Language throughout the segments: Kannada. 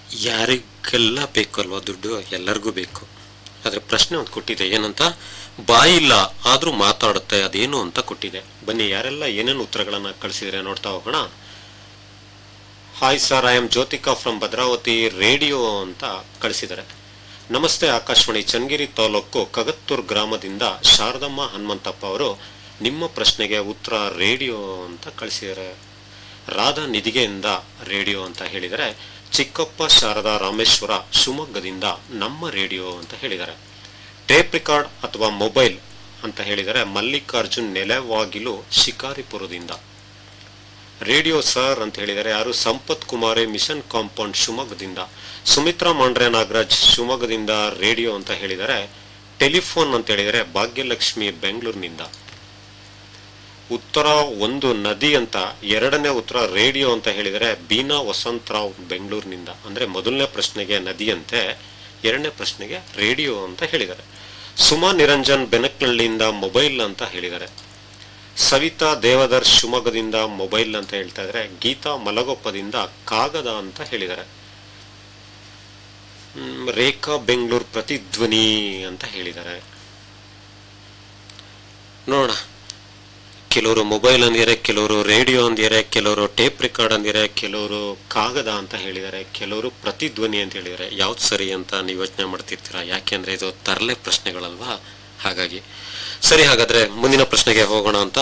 ಯಾರಿಗೆಲ್ಲ ಬೇಕು ಅಲ್ವಾ ದುಡ್ಡು ಎಲ್ಲರಿಗೂ ಬೇಕು ಆದರೆ ಪ್ರಶ್ನೆ ಒಂದು ಕೊಟ್ಟಿದೆ ಏನಂತ ಬಾಯಿಲ್ಲ ಆದರೂ ಮಾತಾಡುತ್ತೆ ಅದೇನು ಅಂತ ಕೊಟ್ಟಿದೆ ಬನ್ನಿ ಯಾರೆಲ್ಲ ಏನೇನು ಉತ್ತರಗಳನ್ನು ಕಳಿಸಿದ್ರೆ ನೋಡ್ತಾ ಹೋಗೋಣ hi sir I am Jyothika from Bhadravathi radio ಅಂತ ಕಳಿಸಿದ್ದಾರೆ ನಮಸ್ತೆ ಆಕಾಶವಾಣಿ ಚನ್ನಗಿರಿ ತಾಲೂಕು ಕಗತ್ತೂರ್ ಗ್ರಾಮದಿಂದ ಶಾರದಮ್ಮ ಹನುಮಂತಪ್ಪ ಅವರು ನಿಮ್ಮ ಪ್ರಶ್ನೆಗೆ ಉತ್ತರ ರೇಡಿಯೋ ಅಂತ ಕಳಿಸಿದ್ದಾರೆ ರಾಧಾ ನಿಧಿಗೆಯಿಂದ ರೇಡಿಯೋ ಅಂತ ಹೇಳಿದರೆ ಚಿಕ್ಕಪ್ಪ ಶಾರದಾ ರಾಮೇಶ್ವರ ಶಿವಮೊಗ್ಗದಿಂದ ನಮ್ಮ ರೇಡಿಯೋ ಅಂತ ಹೇಳಿದ್ದಾರೆ ಟೇಪ್ ರಿಕಾರ್ಡ್ ಅಥವಾ ಮೊಬೈಲ್ ಅಂತ ಹೇಳಿದರೆ ಮಲ್ಲಿಕಾರ್ಜುನ್ ನೆಲವಾಗಿಲು ಶಿಕಾರಿಪುರದಿಂದ ರೇಡಿಯೋ ಸರ್ ಅಂತ ಹೇಳಿದರೆ ಯಾರು ಸಂಪತ್ ಕುಮಾರಿ ಮಿಷನ್ ಕಾಂಪೌಂಡ್ ಶಿವಮೊಗ್ಗದಿಂದ ಸುಮಿತ್ರಾ ಮಾಂಡ್ರೆ ನಾಗರಾಜ್ ಶಿವಮೊಗ್ಗದಿಂದ ರೇಡಿಯೋ ಅಂತ ಹೇಳಿದರೆ ಟೆಲಿಫೋನ್ ಅಂತ ಹೇಳಿದರೆ ಭಾಗ್ಯಲಕ್ಷ್ಮಿ ಬೆಂಗಳೂರಿನಿಂದ ಉತ್ತರ ಒಂದು ನದಿ ಅಂತ ಎರಡನೇ ಉತ್ತರ ರೇಡಿಯೋ ಅಂತ ಹೇಳಿದರೆ ಬೀನಾ ವಸಂತರಾವ್ ಬೆಂಗಳೂರಿನಿಂದ ಅಂದರೆ ಮೊದಲನೇ ಪ್ರಶ್ನೆಗೆ ನದಿಯಂತೆ ಎರಡನೇ ಪ್ರಶ್ನೆಗೆ ರೇಡಿಯೋ ಅಂತ ಹೇಳಿದ್ದಾರೆ ಸುಮಾ ನಿರಂಜನ್ ಬೆನಕ್ನಳ್ಳಿಯಿಂದ ಮೊಬೈಲ್ ಅಂತ ಹೇಳಿದ್ದಾರೆ ಸವಿತಾ ದೇವದರ್ ಶಿವಮೊಗ್ಗದಿಂದ ಮೊಬೈಲ್ ಅಂತ ಹೇಳ್ತಾ ಇದ್ದಾರೆ ಗೀತಾ ಮಲಗೊಪ್ಪದಿಂದ ಕಾಗದ ಅಂತ ಹೇಳಿದ್ದಾರೆ ಹ್ಮ್, ರೇಖಾ ಬೆಂಗಳೂರು ಪ್ರತಿಧ್ವನಿ ಅಂತ ಹೇಳಿದ್ದಾರೆ ನೋಡೋಣ ಕೆಲವರು ಮೊಬೈಲ್ ಅಂದಿದ್ದಾರೆ ಕೆಲವರು ರೇಡಿಯೋ ಅಂದಿದ್ದಾರೆ ಕೆಲವರು ಟೇಪ್ ರೆಕಾರ್ಡ್ ಅಂದಿದ್ದಾರೆ ಕೆಲವರು ಕಾಗದ ಅಂತ ಹೇಳಿದ್ದಾರೆ ಕೆಲವರು ಪ್ರತಿಧ್ವನಿ ಅಂತ ಹೇಳಿದ್ದಾರೆ ಯಾವ್ದು ಸರಿ ಅಂತ ನೀವು ಯೋಚನೆ ಮಾಡ್ತಿರ್ತೀರಾ ಯಾಕೆಂದ್ರೆ ಇದು ತರಲೆ ಪ್ರಶ್ನೆಗಳಲ್ವಾ ಹಾಗಾಗಿ ಸರಿ ಹಾಗಾದ್ರೆ ಮುಂದಿನ ಪ್ರಶ್ನೆಗೆ ಹೋಗೋಣ ಅಂತ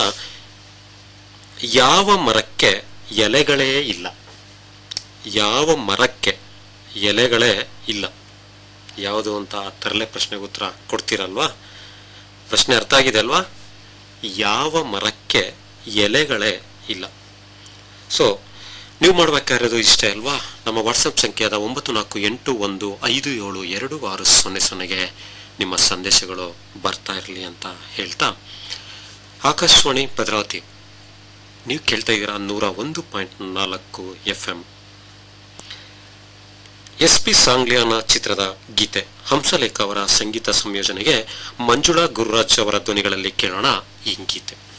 ಯಾವ ಮರಕ್ಕೆ ಎಲೆಗಳೇ ಇಲ್ಲ ಯಾವ ಮರಕ್ಕೆ ಎಲೆಗಳೇ ಇಲ್ಲ ಯಾವುದು ಅಂತ ತರಲೆ ಪ್ರಶ್ನೆಗೆ ಉತ್ತರ ಕೊಡ್ತೀರಲ್ವಾ ಪ್ರಶ್ನೆ ಅರ್ಥ ಆಗಿದೆ ಅಲ್ವಾ ಯಾವ ಮರಕ್ಕೆ ಎಲೆಗಳೇ ಇಲ್ಲ ಸೊ ನೀವು ಮಾಡಬೇಕಾಗಿರೋದು ಇಷ್ಟೇ ಅಲ್ವಾ ನಮ್ಮ ವಾಟ್ಸಪ್ ಸಂಖ್ಯೆಯಾದ ಒಂಬತ್ತು ನಾಲ್ಕು ಎಂಟು ಒಂದು ಐದು ಏಳು ಎರಡು ಆರು ಸೊನ್ನೆ ಸೊನ್ನೆಗೆ ನಿಮ್ಮ ಸಂದೇಶಗಳು ಬರ್ತಾ ಇರಲಿ ಅಂತ ಹೇಳ್ತಾ ಆಕಾಶವಾಣಿ ಭದ್ರಾವತಿ ನೀವು ಕೇಳ್ತಾ ಇದ್ದೀರಾ ನೂರ ಒಂದು ಪಾಯಿಂಟ್ ನಾಲ್ಕು F M S P Sangliyana ಚಿತ್ರದ ಗೀತೆ ಹಂಸಲೇಖ ಅವರ ಸಂಗೀತ ಸಂಯೋಜನೆಗೆ ಮಂಜುಳಾ ಗುರುರಾಜ್ ಅವರ ಧ್ವನಿಗಳಲ್ಲಿ ಕೇಳೋಣ ಈ ಗೀತೆ